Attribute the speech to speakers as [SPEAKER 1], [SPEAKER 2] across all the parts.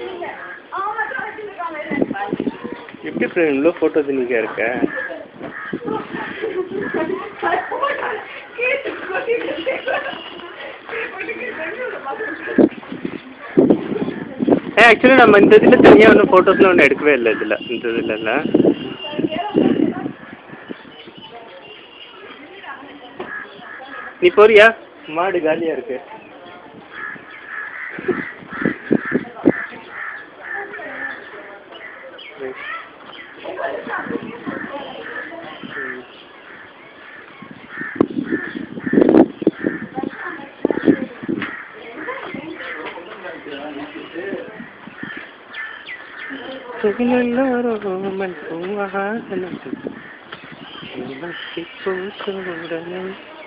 [SPEAKER 1] எப்படி ஃப்ரெண்ட் இவ்வளோ ஃபோட்டோ நீங்கள் இருக்க ஏ ஆக்சுவலி நம்ம இந்த இதில் தனியாக ஒன்றும் ஃபோட்டோஸ்லாம் ஒன்றும் எடுக்கவே இல்லை இதில் இந்த இதில் இல்லை நீ போறியா மாடு காலியாக இருக்கு ரோமன் பூவாசனம் பூத்தவுடனே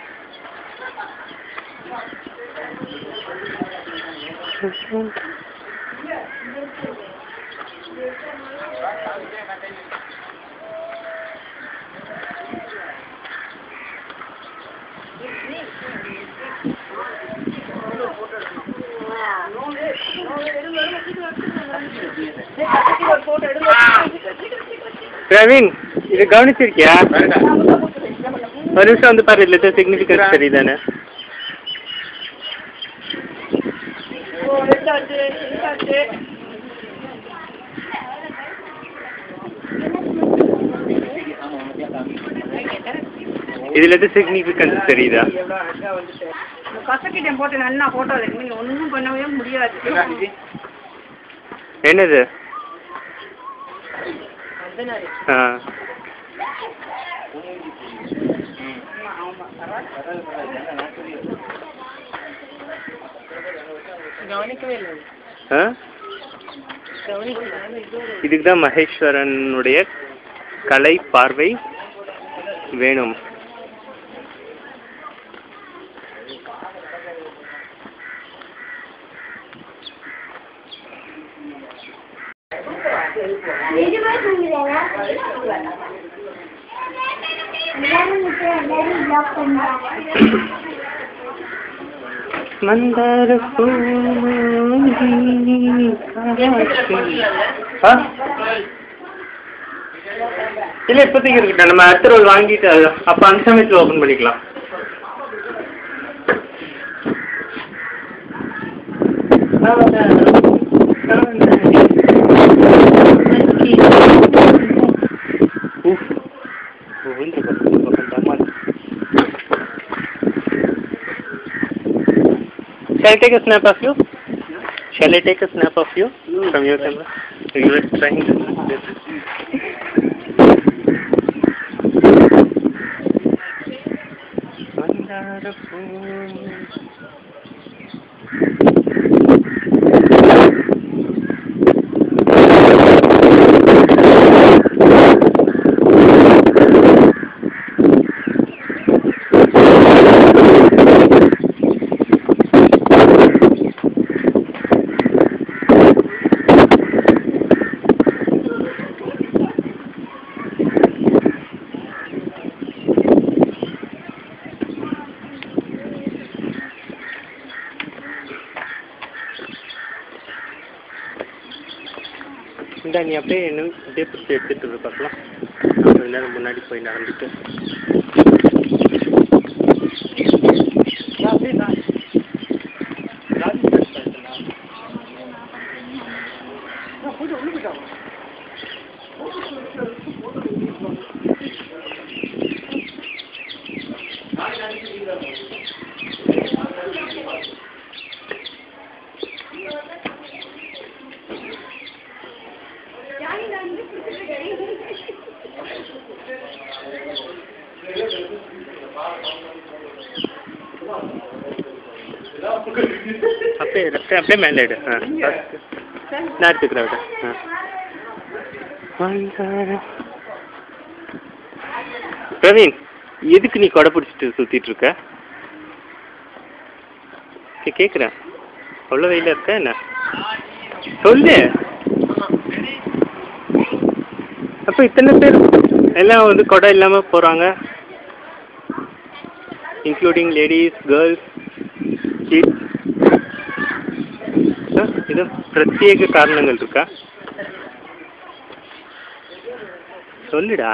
[SPEAKER 1] பிரவீன் இது கவனிச்சிருக்கியா ஒரு நிமிஷம் வந்து பாரு இல்லை சிக்னிஃபிகன்ஸ் தெரியுதானே இதுல எது சிக்னிஃபிகன்ஸ் தெரியுதா
[SPEAKER 2] கசக்கிட்டேன் போட்டு நல்லா போட்டோ நீங்க ஒன்றும் பண்ணவே முடியாது
[SPEAKER 1] என்னது ஆ
[SPEAKER 2] கவனிக்கவே இல்லை
[SPEAKER 1] ஆ
[SPEAKER 2] கவனிக்கல
[SPEAKER 1] இதுக்கு தான் மகேஸ்வரனுடைய கலை பார்வை வேணும்
[SPEAKER 3] நிஜமா தூங்குறாங்க எல்லாரும் இப்ப எல்லாரும் பிளாக் பண்றாங்க
[SPEAKER 1] மந்தார இல்ல இப்போதைக்கு இருக்கட்டும் நம்ம அடுத்த ரோல் வாங்கிட்டு அது- அப்ப அந்த சமயத்துல ஓபன் பண்ணிக்கலாம் Uf, விழுந்து பக்கம் பக்கம் டமால். Shall I take a snap of you? Shall I take a snap of you from your camera? You were trying to do this. மந்தார பூ இந்தா நீ அப்படியே என்ன அப்படியே பிடிச்சி எடுத்துட்டு இரு பார்க்கலாம் நான் கொஞ்ச நேரம் முன்னாடி போய் நடந்துட்டு அப்படியே அப்படியே அப்படியே மேலே எடு ஆ நான் எடுத்துக்கிறேன் விட ஆ மந்தார பிரவீன் எதுக்கு நீ கொடை பிடிச்சிட்டு சுத்திட்டு இருக்க கே- கேக்குறேன் அவ்வளோ வெயில இருக்க என்ன சொல்லு அப்போ இத்தனை பேர் எல்லாம் வந்து கொடை இல்லாம போறாங்க இன்க்ளூடிங் லேடிஸ் கேர்ள்ஸ் கிட்ஸ் இது பிரத்யேக காரணங்கள் இருக்கா சொல்லுடா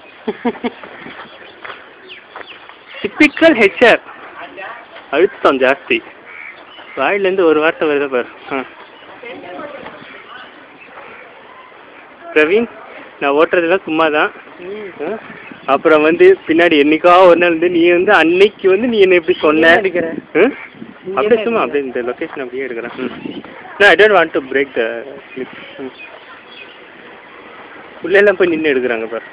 [SPEAKER 1] டிப்பிக்கல் ஹெச்ஆர் அழுத்தம் ஜாஸ்தி வாயிலேருந்து ஒரு வார்த்தை வருதா பாரு ஆ பிரவீன் நான் ஓட்டுறதெல்லாம் சும்மா தான் அப்புறம் வந்து பின்னாடி என்னைக்கா ஒரு நாள் வந்து நீ வந்து அன்னைக்கு வந்து நீ என்ன எப்படி சொன்ன ஆ? அப்படியே சும்மா அப்படியே இந்த லொக்கேஷன் அப்படியே எடுக்கிறேன் ம் நான் I don't want to break the clip ம் உள்ளெல்லாம் போய் நின்று எடுக்கிறாங்க பாரு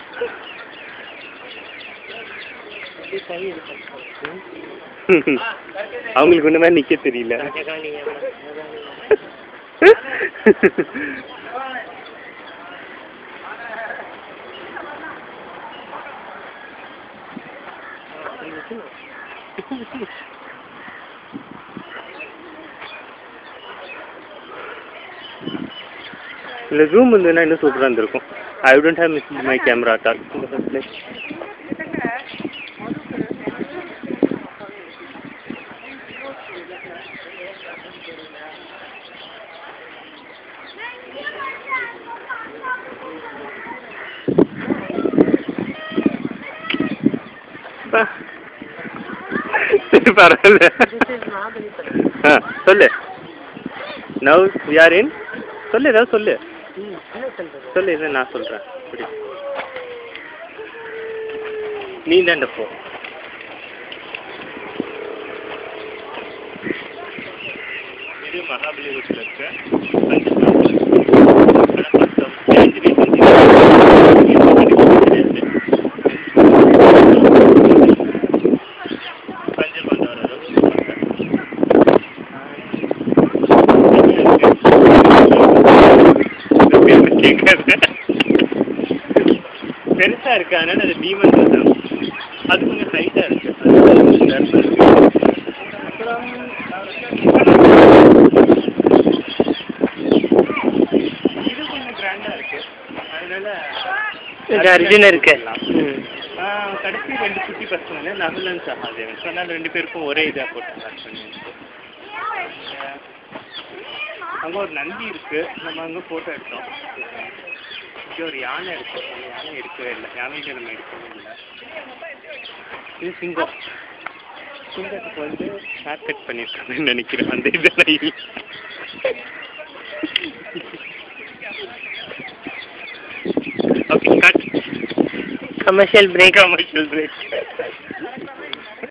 [SPEAKER 1] அவங்களுக்கு ஒன்று மாதிரி நிற்க தெரியல இல்லை ஜூம் இருந்ததுன்னா இன்னும் சூப்பராக இருந்திருக்கும் I don't have miss my camera at all இந்த ஃபர்ஸ்ட் பிளேஸ் சரி பரவாயில்ல ஆ சொல்லு நவ் யார் இன் சொல்லு ஏதாவது சொல்லு சொல்லு இதை நான் சொல்கிறேன் இப்படி நீ தாண்ட போ இது மகாபலிபுரத்தில் இருக்க பெருசா இருக்கு அதனால அது பீமன் தான் அது கொஞ்சம் ஹைட்டா இருக்கு அது கொஞ்சம் sharp ஆ இருக்கு. இது கொஞ்சம் கிராண்டா இருக்கு அதனால
[SPEAKER 4] இது அர்ஜுன் இருக்கு
[SPEAKER 1] ஆ, கடைசி ரெண்டு குட்டி பசங்க நகுலன் சகாதேவன் ஸோ அதனால ரெண்டு பேருக்கும் ஒரே இதாக போட்டு ஸ்டார்ட் பண்ணி அங்கே ஒரு நந்தி இருக்கு நம்ம அங்கே ஃபோட்டோ எடுத்தோம் இங்கே ஒரு யானை இருக்கு அந்த யானை எடுக்கவே இல்லை யானைக்கு நம்ம எடுக்கவே இல்லை இது சிங்கம் சிங்கத்துக்கு வந்து ஹேர் கட் பண்ணியிருக்காங்கன்னு நினைக்கிறேன் அந்த இதெல்லாம் இல்லை okay cut
[SPEAKER 4] commercial break
[SPEAKER 1] commercial break.